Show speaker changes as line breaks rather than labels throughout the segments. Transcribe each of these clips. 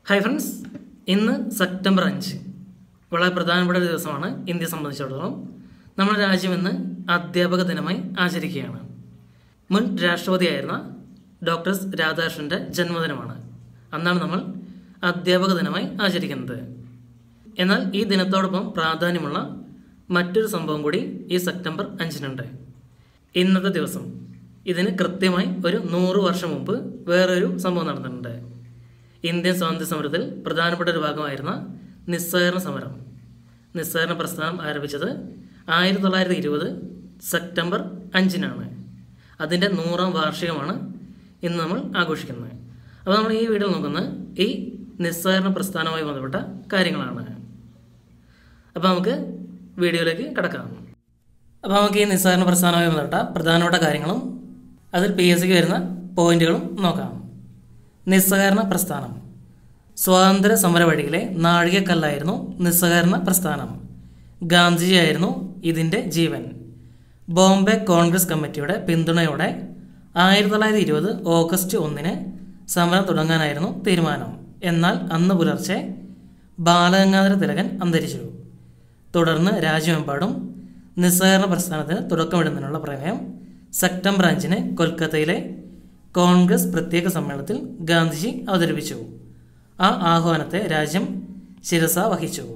hi friends ഇന്ന് September അഞ്ച് വളരെ പ്രധാനപ്പെട്ട ഒരു ദിവസമാണ് ഇന്ത്യയെ സംബന്ധിച്ചിടത്തോളം നമ്മുടെ രാജ്യം ഇന്ന് അധ്യാപക ദിനമായി ആചരിക്കുകയാണ് മുൻ രാഷ്ട്രപതിയായിരുന്ന ഡോക്ടർ എസ് രാധാകൃഷ്ണൻ്റെ ജന്മദിനമാണ് അന്നാണ് നമ്മൾ അധ്യാപക ദിനമായി ആചരിക്കുന്നത് എന്നാൽ ഈ ദിനത്തോടൊപ്പം പ്രാധാന്യമുള്ള മറ്റൊരു സംഭവം കൂടി ഈ സെപ്റ്റംബർ അഞ്ചിനുണ്ട് ഇന്നത്തെ ദിവസം ഇതിന് കൃത്യമായി ഒരു നൂറ് വർഷം മുമ്പ് വേറൊരു സംഭവം നടന്നിട്ടുണ്ട് ഇന്ത്യൻ സ്വാതന്ത്ര്യ സമരത്തിൽ പ്രധാനപ്പെട്ട ഒരു ഭാഗമായിരുന്ന നിസ്സഹകരണ സമരം നിസ്സഹകരണ പ്രസ്ഥാനം ആരംഭിച്ചത് ആയിരത്തി തൊള്ളായിരത്തി ഇരുപത് സെപ്റ്റംബർ അഞ്ചിനാണ് അതിൻ്റെ നൂറാം വാർഷികമാണ് ഇന്ന് നമ്മൾ ആഘോഷിക്കുന്നത് അപ്പോൾ നമ്മൾ ഈ വീഡിയോ നോക്കുന്നത് ഈ നിസ്സഹകരണ പ്രസ്ഥാനവുമായി ബന്ധപ്പെട്ട കാര്യങ്ങളാണ് അപ്പോൾ നമുക്ക് വീഡിയോയിലേക്ക് കിടക്കാം അപ്പോൾ നമുക്ക് ഈ നിസ്സഹകരണ പ്രസ്ഥാനവുമായി ബന്ധപ്പെട്ട പ്രധാനപ്പെട്ട കാര്യങ്ങളും അതിൽ പി എസ് സിക്ക് വരുന്ന പോയിന്റുകളും നോക്കാം നിസ്സഹകരണ പ്രസ്ഥാനം സ്വാതന്ത്ര്യ സമര വഴിയിലെ നാഴികക്കല്ലായിരുന്നു നിസ്സഹകരണ പ്രസ്ഥാനം ഗാന്ധിജിയായിരുന്നു ഇതിൻ്റെ ജീവൻ ബോംബെ കോൺഗ്രസ് കമ്മിറ്റിയുടെ പിന്തുണയോടെ ആയിരത്തി തൊള്ളായിരത്തി ഇരുപത് ഓഗസ്റ്റ് ഒന്നിന് സമരം തുടങ്ങാനായിരുന്നു തീരുമാനം എന്നാൽ അന്ന് പുലർച്ചെ ബാലഗംഗാധര തിലകൻ അന്തരിച്ചു തുടർന്ന് രാജ്യമെമ്പാടും നിസ്സഹകരണ പ്രസ്ഥാനത്തിന് തുടക്കമിടുന്നതിനുള്ള പ്രമേയം സെപ്റ്റംബർ അഞ്ചിന് കൊൽക്കത്തയിലെ കോൺഗ്രസ് പ്രത്യേക സമ്മേളനത്തിൽ ഗാന്ധിജി അവതരിപ്പിച്ചു ആ ആഹ്വാനത്തെ രാജ്യം ശിരസ വഹിച്ചു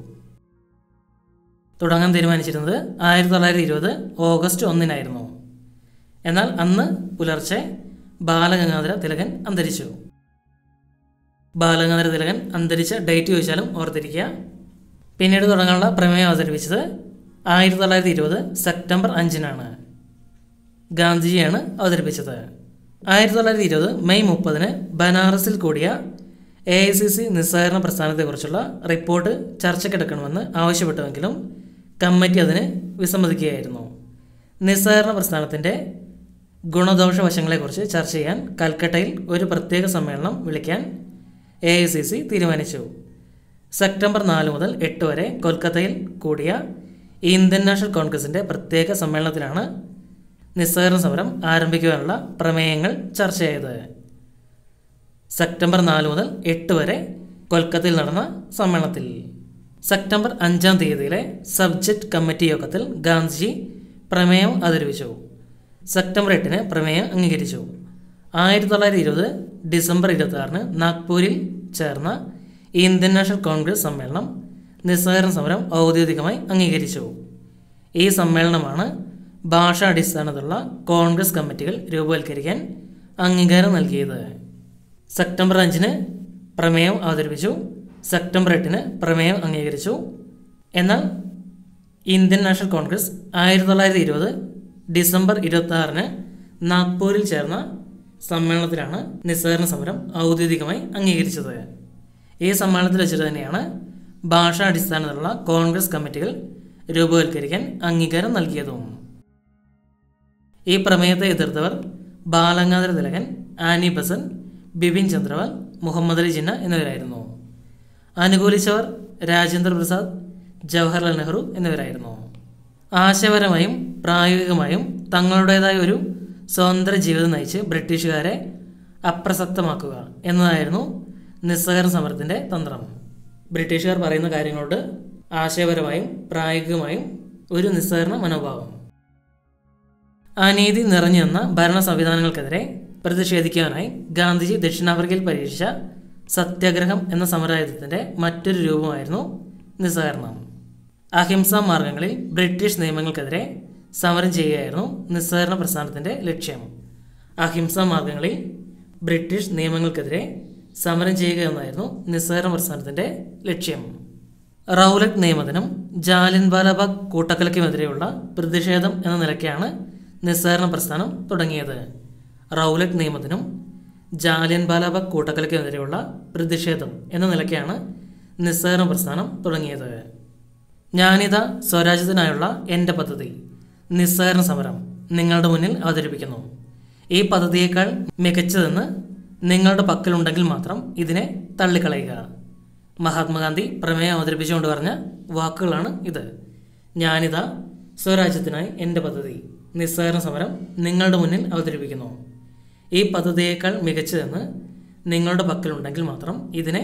തുടങ്ങാൻ തീരുമാനിച്ചിരുന്നത് ആയിരത്തി തൊള്ളായിരത്തി ഇരുപത് ഓഗസ്റ്റ് ഒന്നിനായിരുന്നു എന്നാൽ അന്ന് പുലർച്ചെ ബാലഗംഗാധര തിലകൻ അന്തരിച്ചു ബാലഗംഗാധര തിലകൻ അന്തരിച്ച ഡേറ്റ് ചോദിച്ചാലും ഓർത്തിരിക്കുക പിന്നീട് തുടങ്ങാനുള്ള പ്രമേയം അവതരിപ്പിച്ചത് ആയിരത്തി തൊള്ളായിരത്തി ഇരുപത് സെപ്റ്റംബർ അഞ്ചിനാണ് ഗാന്ധിജിയാണ് അവതരിപ്പിച്ചത് ആയിരത്തി തൊള്ളായിരത്തി ഇരുപത് മെയ് മുപ്പതിന് ബനാറസിൽ കൂടിയ എ ഐ സി സി നിസ്സഹകരണ പ്രസ്ഥാനത്തെക്കുറിച്ചുള്ള റിപ്പോർട്ട് ചർച്ചയ്ക്കെടുക്കണമെന്ന് ആവശ്യപ്പെട്ടുവെങ്കിലും കമ്മിറ്റി അതിന് വിസമ്മതിക്കുകയായിരുന്നു നിസ്സഹകരണ പ്രസ്ഥാനത്തിൻ്റെ ഗുണദോഷ വശങ്ങളെക്കുറിച്ച് ചർച്ച ചെയ്യാൻ കൽക്കട്ടയിൽ ഒരു പ്രത്യേക സമ്മേളനം വിളിക്കാൻ എ ഐ സി സി തീരുമാനിച്ചു സെപ്റ്റംബർ നാല് മുതൽ എട്ട് വരെ കൊൽക്കത്തയിൽ കൂടിയ ഇന്ത്യൻ നാഷണൽ കോൺഗ്രസിൻ്റെ പ്രത്യേക സമ്മേളനത്തിലാണ് നിസ്സഹകരണ സമരം ആരംഭിക്കുവാനുള്ള പ്രമേയങ്ങൾ ചർച്ച ചെയ്തത് സെപ്റ്റംബർ നാല് മുതൽ എട്ട് വരെ കൊൽക്കത്തയിൽ നടന്ന സമ്മേളനത്തിൽ സെപ്റ്റംബർ അഞ്ചാം തീയതിയിലെ സബ്ജക്റ്റ് കമ്മിറ്റി യോഗത്തിൽ ഗാന്ധിജി പ്രമേയം അവതരിപ്പിച്ചു സെപ്റ്റംബർ എട്ടിന് പ്രമേയം അംഗീകരിച്ചു ആയിരത്തി തൊള്ളായിരത്തി ഇരുപത് ഡിസംബർ ഇരുപത്തി ആറിന് നാഗ്പൂരിൽ ചേർന്ന ഇന്ത്യൻ നാഷണൽ കോൺഗ്രസ് സമ്മേളനം നിസ്സഹകരണ സമരം ഔദ്യോഗികമായി അംഗീകരിച്ചു ഈ സമ്മേളനമാണ് ഭാഷാടിസ്ഥാനത്തിലുള്ള കോൺഗ്രസ് കമ്മിറ്റികൾ രൂപവൽക്കരിക്കാൻ അംഗീകാരം നൽകിയത് സെപ്റ്റംബർ അഞ്ചിന് പ്രമേയം അവതരിപ്പിച്ചു സെപ്റ്റംബർ എട്ടിന് പ്രമേയം അംഗീകരിച്ചു എന്നാൽ ഇന്ത്യൻ നാഷണൽ കോൺഗ്രസ് ആയിരത്തി തൊള്ളായിരത്തി ഇരുപത് ഡിസംബർ ഇരുപത്തി ആറിന് നാഗ്പൂരിൽ ചേർന്ന സമ്മേളനത്തിലാണ് നിസ്സഹകരണ സമരം ഔദ്യോഗികമായി അംഗീകരിച്ചത് ഈ സമ്മേളനത്തിൽ വെച്ചിട്ട് തന്നെയാണ് ഭാഷാടിസ്ഥാനത്തിലുള്ള കോൺഗ്രസ് കമ്മിറ്റികൾ രൂപവൽക്കരിക്കാൻ അംഗീകാരം നൽകിയതും ഈ പ്രമേയത്തെ എതിർത്തവർ ബാലഗംഗാധര തിലകൻ ആനി ബസൻ ബിപിൻ ചന്ദ്രപാൽ മുഹമ്മദ് അലി ജിന്ന എന്നിവരായിരുന്നു അനുകൂലിച്ചവർ രാജേന്ദ്ര പ്രസാദ് ജവഹർലാൽ നെഹ്റു എന്നിവരായിരുന്നു ആശയപരമായും പ്രായോഗികമായും തങ്ങളുടേതായ ഒരു സ്വതന്ത്ര ജീവിതം നയിച്ച് ബ്രിട്ടീഷുകാരെ അപ്രസക്തമാക്കുക എന്നതായിരുന്നു നിസ്സഹകരണ സമരത്തിൻ്റെ തന്ത്രം ബ്രിട്ടീഷുകാർ പറയുന്ന കാര്യങ്ങളോട് ആശയപരമായും പ്രായോഗികമായും ഒരു നിസ്സഹകരണ മനോഭാവം അനീതി നിറഞ്ഞു നിന്ന ഭരണ സംവിധാനങ്ങൾക്കെതിരെ പ്രതിഷേധിക്കാനായി ഗാന്ധിജി ദക്ഷിണാഫ്രിക്കയിൽ പരീക്ഷിച്ച സത്യാഗ്രഹം എന്ന സമരായുധത്തിൻ്റെ മറ്റൊരു രൂപമായിരുന്നു നിസ്സഹകരണം അഹിംസാ മാർഗങ്ങളിൽ ബ്രിട്ടീഷ് നിയമങ്ങൾക്കെതിരെ സമരം ചെയ്യുകയായിരുന്നു നിസ്സഹകരണ പ്രസ്ഥാനത്തിൻ്റെ ലക്ഷ്യം അഹിംസാ മാർഗങ്ങളിൽ ബ്രിട്ടീഷ് നിയമങ്ങൾക്കെതിരെ സമരം ചെയ്യുക എന്നായിരുന്നു നിസ്സഹകരണ പ്രസ്ഥാനത്തിൻ്റെ ലക്ഷ്യം റൗലറ്റ് നിയമത്തിനും ജാലിയൻ വാലാബാഗ് കൂട്ടക്കൊലയ്ക്കുമെതിരെയുള്ള പ്രതിഷേധം എന്ന നിലയ്ക്കാണ് നിസ്സഹകരണ പ്രസ്ഥാനം തുടങ്ങിയത് റൗലറ്റ് നിയമത്തിനും ജാലിയൻ വാലാബാഗ് കൂട്ടക്കൊലയ്ക്കുമെതിരെയുള്ള പ്രതിഷേധം എന്ന നിലയ്ക്കാണ് നിസ്സഹകരണ പ്രസ്ഥാനം തുടങ്ങിയത് ഞാനിതാ സ്വരാജ്യത്തിനായുള്ള എൻ്റെ പദ്ധതി നിസ്സഹകരണ സമരം നിങ്ങളുടെ മുന്നിൽ അവതരിപ്പിക്കുന്നു ഈ പദ്ധതിയേക്കാൾ മികച്ചതെന്ന് നിങ്ങളുടെ പക്കലുണ്ടെങ്കിൽ മാത്രം ഇതിനെ തള്ളിക്കളയുക മഹാത്മാഗാന്ധി പ്രമേയം അവതരിപ്പിച്ചുകൊണ്ട് പറഞ്ഞ വാക്കുകളാണ് ഇത് ഞാനിതാ സ്വരാജ്യത്തിനായി എൻ്റെ പദ്ധതി നിസ്സഹകരണ സമരം നിങ്ങളുടെ മുന്നിൽ അവതരിപ്പിക്കുന്നു ഈ പദ്ധതിയേക്കാൾ മികച്ചതെന്ന് നിങ്ങളുടെ പക്കലുണ്ടെങ്കിൽ മാത്രം ഇതിനെ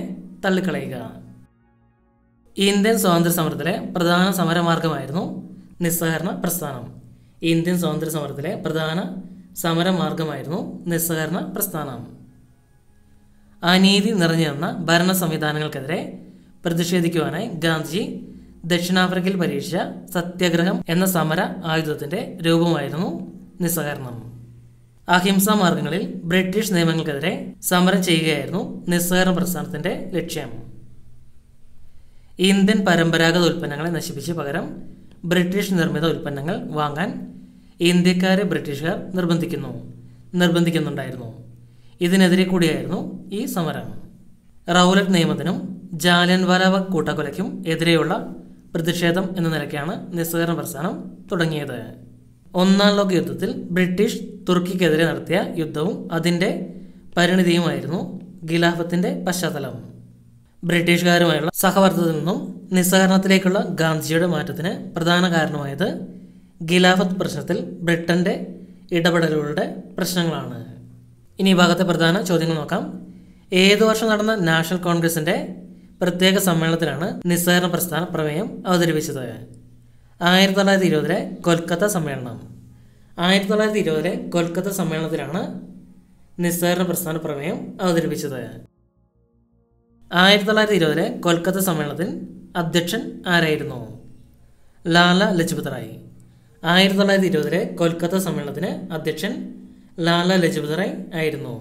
തള്ളിക്കളയുക ഇന്ത്യൻ സ്വാതന്ത്ര്യ സമരത്തിലെ പ്രധാന സമരമാർഗമായിരുന്നു നിസ്സഹകരണ പ്രസ്ഥാനം ഇന്ത്യൻ സ്വാതന്ത്ര്യ സമരത്തിലെ പ്രധാന സമരമാർഗമായിരുന്നു നിസ്സഹകരണ പ്രസ്ഥാനം അനീതി നിറഞ്ഞു നിന്ന ഭരണ സംവിധാനങ്ങൾക്കെതിരെ പ്രതിഷേധിക്കുവാനായി ഗാന്ധിജി ദക്ഷിണാഫ്രിക്കയിൽ പരീക്ഷിച്ച സത്യാഗ്രഹം എന്ന സമര ആയുധത്തിന്റെ രൂപമായിരുന്നു നിസ്സഹകരണം അഹിംസാ മാർഗങ്ങളിൽ ബ്രിട്ടീഷ് നിയമങ്ങൾക്കെതിരെ സമരം ചെയ്യുകയായിരുന്നു നിസ്സഹകരണ പ്രസ്ഥാനത്തിന്റെ ലക്ഷ്യം ഇന്ത്യൻ പരമ്പരാഗത ഉൽപ്പന്നങ്ങളെ നശിപ്പിച്ച് പകരം ബ്രിട്ടീഷ് നിർമ്മിത ഉൽപ്പന്നങ്ങൾ വാങ്ങാൻ ഇന്ത്യക്കാരെ ബ്രിട്ടീഷുകാർ നിർബന്ധിക്കുന്നു നിർബന്ധിക്കുന്നുണ്ടായിരുന്നു ഇതിനെതിരെ കൂടിയായിരുന്നു ഈ സമരം റൗലറ്റ് നിയമത്തിനും ജാലിയൻവാലാബാഗ് കൂട്ടക്കൊലയ്ക്കും എതിരെയുള്ള പ്രതിഷേധം എന്ന നിലയ്ക്കാണ് നിസ്സഹകരണ പ്രസ്ഥാനം തുടങ്ങിയത് ഒന്നാം ലോക യുദ്ധത്തിൽ ബ്രിട്ടീഷ് തുർക്കിക്കെതിരെ നടത്തിയ യുദ്ധവും അതിൻ്റെ പരിണിതിയുമായിരുന്നു ഖിലാഫത്തിന്റെ പശ്ചാത്തലം ബ്രിട്ടീഷുകാരുമായുള്ള സഹവർത്തത്തിൽ നിന്നും നിസ്സഹകരണത്തിലേക്കുള്ള ഗാന്ധിജിയുടെ മാറ്റത്തിന് പ്രധാന കാരണമായത് ഖിലാഫത്ത് പ്രശ്നത്തിൽ ബ്രിട്ടന്റെ ഇടപെടലുകളുടെ പ്രശ്നങ്ങളാണ് ഇനി ഈ ഭാഗത്തെ പ്രധാന ചോദ്യങ്ങൾ നോക്കാം ഏതു വർഷം നടന്ന നാഷണൽ കോൺഗ്രസിന്റെ പ്രത്യേക സമ്മേളനത്തിലാണ് നിസ്സഹകരണ പ്രസ്ഥാന പ്രമേയം അവതരിപ്പിച്ചത് ആയിരത്തി തൊള്ളായിരത്തി ഇരുപതിലെ കൊൽക്കത്ത സമ്മേളനം ആയിരത്തി തൊള്ളായിരത്തി ഇരുപതിലെ കൊൽക്കത്ത സമ്മേളനത്തിലാണ് നിസ്സഹകരണ പ്രസ്ഥാന പ്രമേയം അവതരിപ്പിച്ചത് ആയിരത്തി തൊള്ളായിരത്തി ഇരുപതിലെ കൊൽക്കത്ത സമ്മേളനത്തിൽ അധ്യക്ഷൻ ആരായിരുന്നു ലാല ലജ്പത് റായ് ആയിരത്തി തൊള്ളായിരത്തി ഇരുപതിലെ കൊൽക്കത്ത സമ്മേളനത്തിന് അധ്യക്ഷൻ ലാല ലജ്പത് റായ് ആയിരുന്നു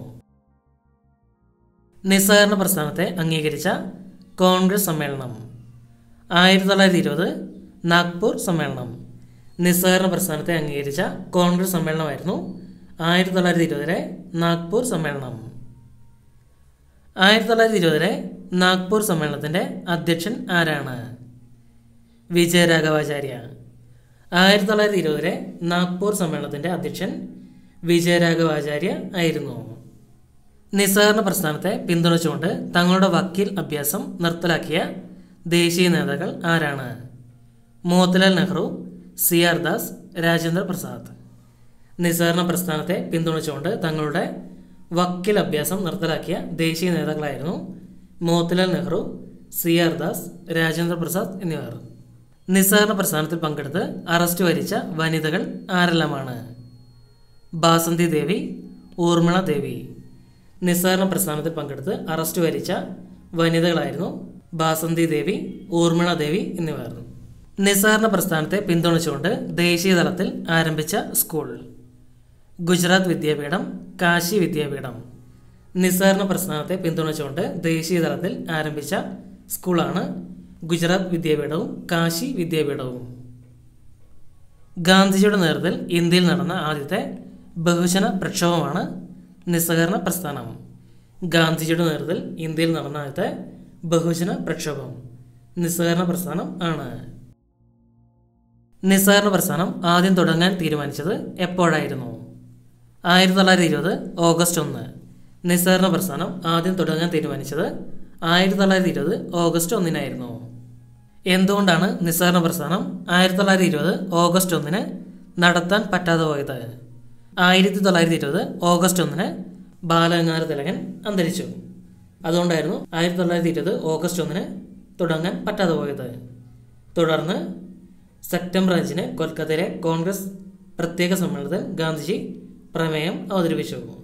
നിസ്സഹകരണ പ്രസ്ഥാനത്തെ അംഗീകരിച്ച കോൺഗ്രസ് സമ്മേളനം ആയിരത്തി തൊള്ളായിരത്തി ഇരുപത് നാഗ്പൂർ സമ്മേളനം നിസ്സഹകരണ പ്രസ്ഥാനത്തെ അംഗീകരിച്ച കോൺഗ്രസ് സമ്മേളനമായിരുന്നു ആയിരത്തി തൊള്ളായിരത്തി ഇരുപതിലെ നാഗ്പൂർ സമ്മേളനം ആയിരത്തി തൊള്ളായിരത്തി ഇരുപതിലെ നാഗ്പൂർ സമ്മേളനത്തിന്റെ അധ്യക്ഷൻ ആരാണ് വിജയരാഘവാചാര്യ ആയിരത്തി തൊള്ളായിരത്തി ഇരുപതിലെ നാഗ്പൂർ സമ്മേളനത്തിന്റെ അധ്യക്ഷൻ വിജയരാഘവാചാര്യ ആയിരുന്നു നിസ്സഹകരണ പ്രസ്ഥാനത്തെ പിന്തുണച്ചുകൊണ്ട് തങ്ങളുടെ വക്കീൽ അഭ്യാസം നിർത്തലാക്കിയ ദേശീയ നേതാക്കൾ ആരാണ് മോത്തിലാൽ നെഹ്റു സി ആർ ദാസ് രാജേന്ദ്ര പ്രസാദ് നിസ്സഹകരണ പ്രസ്ഥാനത്തെ പിന്തുണച്ചുകൊണ്ട് തങ്ങളുടെ വക്കീൽ അഭ്യാസം നിർത്തലാക്കിയ ദേശീയ നേതാക്കളായിരുന്നു മോത്തിലാൽ നെഹ്റു സി ആർ ദാസ് രാജേന്ദ്ര പ്രസാദ് എന്നിവർ നിസ്സഹകരണ പ്രസ്ഥാനത്തിൽ പങ്കെടുത്ത് അറസ്റ്റ് വരിച്ച വനിതകൾ ആരെല്ലാമാണ് ബാസന്തി ദേവി ഊർമിള ദേവി നിസ്സഹകരണ പ്രസ്ഥാനത്തിൽ പങ്കെടുത്ത് അറസ്റ്റ് വരിച്ച വനിതകളായിരുന്നു ബാസന്തി ദേവി ഊർമിള ദേവി എന്നിവർ നിസ്സഹകരണ പ്രസ്ഥാനത്തെ പിന്തുണച്ചുകൊണ്ട് ദേശീയ തലത്തിൽ ആരംഭിച്ച സ്കൂൾ ഗുജറാത്ത് വിദ്യാപീഠം കാശി വിദ്യാപീഠം നിസ്സഹകരണ പ്രസ്ഥാനത്തെ പിന്തുണച്ചുകൊണ്ട് ദേശീയ തലത്തിൽ ആരംഭിച്ച സ്കൂളാണ് ഗുജറാത്ത് വിദ്യാപീഠവും കാശി വിദ്യാപീഠവും ഗാന്ധിജിയുടെ നേതൃത്വത്തിൽ ഇന്ത്യയിൽ നടന്ന ആദ്യത്തെ ബഹുജന പ്രക്ഷോഭമാണ് നിസ്സഹകരണ പ്രസ്ഥാനം ഗാന്ധിജിയുടെ നേതൃത്വത്തിൽ ഇന്ത്യയിൽ നടന്ന ആദ്യത്തെ ബഹുജന പ്രക്ഷോഭം നിസ്സഹകരണ പ്രസ്ഥാനം ആണ് നിസ്സഹകരണ പ്രസ്ഥാനം ആദ്യം തുടങ്ങാൻ തീരുമാനിച്ചത് എപ്പോഴായിരുന്നു ആയിരത്തി തൊള്ളായിരത്തി ഇരുപത് ഓഗസ്റ്റ് ഒന്ന് നിസ്സഹകരണ പ്രസ്ഥാനം ആദ്യം തുടങ്ങാൻ തീരുമാനിച്ചത് ആയിരത്തി തൊള്ളായിരത്തി ഇരുപത് ഓഗസ്റ്റ് ഒന്നിനായിരുന്നു എന്തുകൊണ്ടാണ് നിസ്സഹകരണ പ്രസ്ഥാനം ആയിരത്തി തൊള്ളായിരത്തി ഇരുപത് ഓഗസ്റ്റ് ഒന്നിന് നടത്താൻ പറ്റാതെ പോയത് ആയിരത്തി തൊള്ളായിരത്തി ഇരുപത് ഓഗസ്റ്റ് ഒന്നിന് ബാലഗംഗാധര തിലകൻ അന്തരിച്ചു അതുകൊണ്ടായിരുന്നു ആയിരത്തി തൊള്ളായിരത്തി ഇരുപത് ഓഗസ്റ്റ് ഒന്നിന് തുടങ്ങാൻ പറ്റാതെ പോയത് തുടർന്ന് സെപ്റ്റംബർ അഞ്ചിന് കൊൽക്കത്തയിലെ കോൺഗ്രസ് പ്രത്യേക സമ്മേളനത്തിൽ ഗാന്ധിജി പ്രമേയം അവതരിപ്പിച്ചു